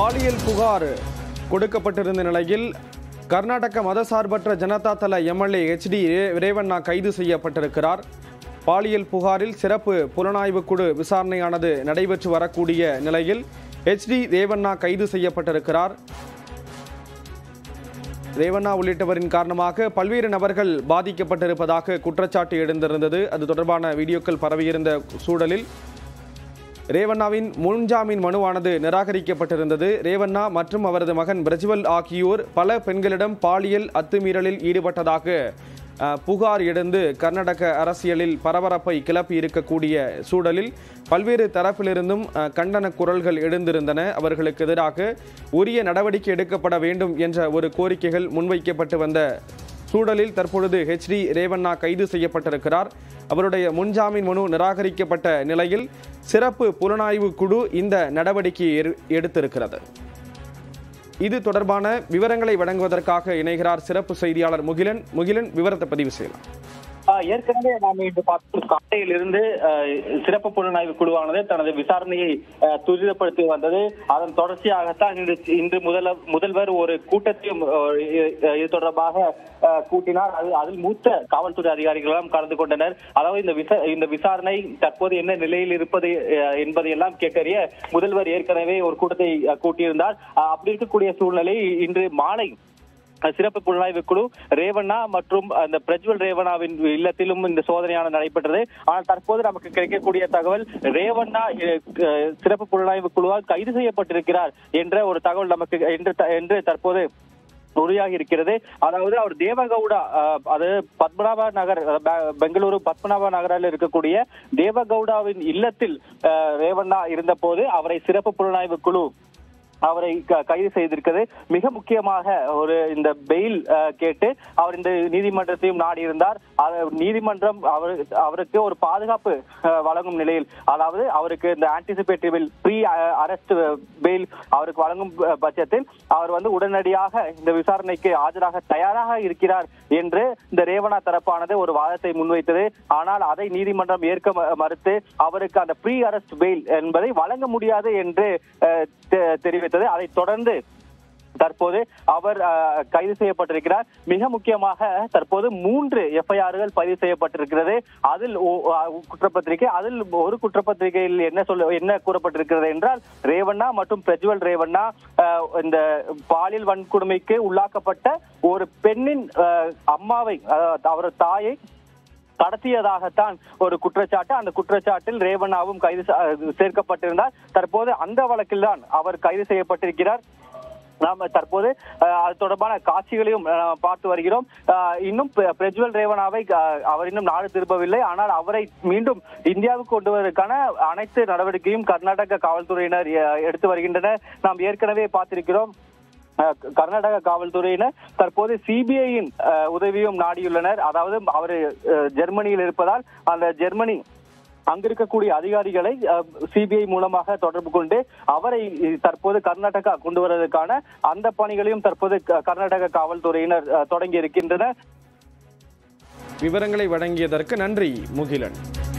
பாலியல் புகார் கொடுக்கப்பட்டிருந்த நிலையில் கர்நாடக மதசார்பற்ற ஜனதா தள எம்எல்ஏ ஹெச்டி ரேவண்ணா கைது செய்யப்பட்டிருக்கிறார் பாலியல் புகாரில் சிறப்பு புலனாய்வு குழு விசாரணையானது நடைபெற்று வரக்கூடிய நிலையில் ஹெச்டி ரேவண்ணா கைது செய்யப்பட்டிருக்கிறார் ரேவண்ணா உள்ளிட்டவரின் காரணமாக பல்வேறு நபர்கள் பாதிக்கப்பட்டிருப்பதாக குற்றச்சாட்டு எழுந்திருந்தது அது தொடர்பான வீடியோக்கள் பரவியிருந்த சூழலில் ரேவண்ணாவின் முன்ஜாமீன் மனுவானது நிராகரிக்கப்பட்டிருந்தது ரேவண்ணா மற்றும் அவரது மகன் பிரஜ்வல் ஆகியோர் பல பெண்களிடம் பாலியல் அத்துமீறலில் ஈடுபட்டதாக அஹ், புகார் எழுந்து கர்நாடக அரசியலில் பரபரப்பை கிளப்பி இருக்கக்கூடிய சூழலில் பல்வேறு தரப்பிலிருந்தும் அஹ், கண்டன குரல்கள் எழுந்திருந்தன அவர்களுக்கு எதிராக உரிய நடவடிக்கை எடுக்கப்பட வேண்டும் என்ற ஒரு கோரிக்கைகள் முன்வைக்கப்பட்டு வந்த சூழலில் தற்பொழுது ஹெச்டி ரேவண்ணா கைது செய்யப்பட்டிருக்கிறார் அவருடைய முன்ஜாமீன் மனு நிராகரிக்கப்பட்ட நிலையில் சிறப்பு புலனாய்வு குழு இந்த நடவடிக்கையை எரு- எடுத்திருக்கிறது இது தொடர்பான விவரங்களை வழங்குவதற்காக இணைகிறார் சிறப்பு செய்தியாளர் முகிலன் முகிலன் விவரத்தை பதிவு செய்யலாம் ஆஹ் ஏற்கனவே நாம் இன்று பார்த்தோம் காலையிலிருந்து ஆஹ், சிறப்பு புலனாய்வு குழுவானது தனது விசாரணையை ஆஹ், துரிதப்படுத்தி வந்தது அதன் தொடர்ச்சியாகத்தான் இன்று இன்று முதல முதல்வர் ஒரு கூட்டத்தையும் ஆஹ், இ- இது தொடர்பாக ஆஹ், கூட்டினார் அது அதில் மூத்த காவல்துறை அதிகாரிகளும் கலந்து கொண்டனர் அதாவது இந்த விசா இந்த விசாரணை தற்போது என்ன நிலையில் இருப்பது ஆஹ், என்பதையெல்லாம் கேட்டறிய முதல்வர் ஏற்கனவே ஒரு கூட்டத்தை ஆஹ், கூட்டியிருந்தார் ஆஹ், அப்படி இருக்கக்கூடிய சூழ்நிலை இன்று மாலை சிறப்பு புலனாய்வு குழு ரேவண்ணா மற்றும் அந்த பிரஜ்வல் ரேவண்ணாவின் இல்லத்திலும் இந்த சோதனையானது நடைபெற்றது ஆனால் தற்போது நமக்கு கிடைக்கக்கூடிய தகவல் ரேவண்ணா அஹ், அஹ், சிறப்பு புலனாய்வு குழுவால் கைது செய்யப்பட்டிருக்கிறார் என்ற ஒரு தகவல் நமக்கு என்று த- என்று தற்போது உறுதியாகி இருக்கிறது அதாவது அவர் தேவகவுடா அஹ், அது பத்மநாப நகர் அஹ், பெ- பெங்களூரு பத்மநாப நகரில் இருக்கக்கூடிய தேவகவுடாவின் இல்லத்தில் அஹ், ரேவண்ணா இருந்தபோது அவரை சிறப்பு புலனாய்வு குழு அவரை க- கைது செய்திருக்கிறது மிக முக்கியமாக ஒரு இந்த பெயில் அஹ், கேட்டு அவர் இந்த நீதிமன்றத்தையும் நாடி இருந்தார் நீதிமன்றம் அவர் அவருக்கு ஒரு பாதுகாப்பு அஹ், வழங்கும் நிலையில் அதாவது அவருக்கு இந்த anticipatory bail pre arrest bail அவருக்கு வழங்கும் ப- பட்சத்தில் அவர் வந்து உடனடியாக இந்த விசாரணைக்கு ஆஜராக தயாராக இருக்கிறார் என்று இந்த ரேவணா தரப்பானது ஒரு வாதத்தை முன்வைத்தது ஆனால் அதை நீதிமன்றம் ஏற்க ம- மறுத்து அவருக்கு அந்த ப்ரீ அரெஸ்ட் பெயில் என்பதை வழங்க முடியாது என்று அஹ், தெ- தெரிவித்தது அதைத் தொடர்ந்து தற்போது அவர் அஹ், கைது செய்யப்பட்டிருக்கிறார் மிக முக்கியமாக தற்போது மூன்று எஃப்ஐஆர்கள் பதிவு செய்யப்பட்டிருக்கிறது அதில் ஒ- அஹ், குற்றப்பத்திரிகை அதில் ஒரு குற்றப்பத்திரிகையில் என்ன சொல்ல என்ன கூறப்பட்டிருக்கிறது என்றால் ரேவண்ணா மற்றும் பிரஜ்வல் ரேவண்ணா அஹ், இந்த பாலியல் வன்கொடுமைக்கு உள்ளாக்கப்பட்ட ஒரு பெண்ணின் அஹ், அம்மாவை அதாவது அவரது தாயை கடத்தியதாகத்தான் ஒரு குற்றச்சாட்டு அந்த குற்றச்சாட்டில் ரேவண்ணாவும் கைது ச- அஹ் சேர்க்கப்பட்டிருந்தார் தற்போது அந்த வழக்கில் தான் அவர் கைது செய்யப்பட்டிருக்கிறார் நாம தற்போது அஹ், அது தொடர்பான காட்சிகளையும் அஹ், பார்த்து வருகிறோம் அஹ், இன்னும் பிர- பிரஜ்வல் ரேவண்ணாவை அஹ், அவர் இன்னும் நாடு திரும்பவில்லை ஆனால் அவரை மீண்டும் இந்தியாவுக்கு கொண்டு வருவதற்கான அனைத்து நடவடிக்கையும் கர்நாடக காவல்துறையினர் அஹ், எடுத்து வருகின்றனர் நாம் ஏற்கனவே பார்த்திருக்கிறோம் அஹ் கர்நாடக காவல்துறையினர் தற்போது சிபிஐயின் உதவியும் நாடியுள்ளனர் அதாவது அவர் ஜெர்மனியில் இருப்பதால் அந்த ஜெர்மனி அங்கிருக்கக்கூடிய அதிகாரிகளை சிபிஐ மூலமாக தொடர்பு கொண்டு அவரை தற்போது கர்நாடகா கொண்டு வருவதற்கான அந்த பணிகளையும் தற்போது க- கர்நாடக காவல்துறையினர் அஹ், தொடங்கி இருக்கின்றனர் விவரங்களை வழங்கியதற்கு நன்றி முகிலன்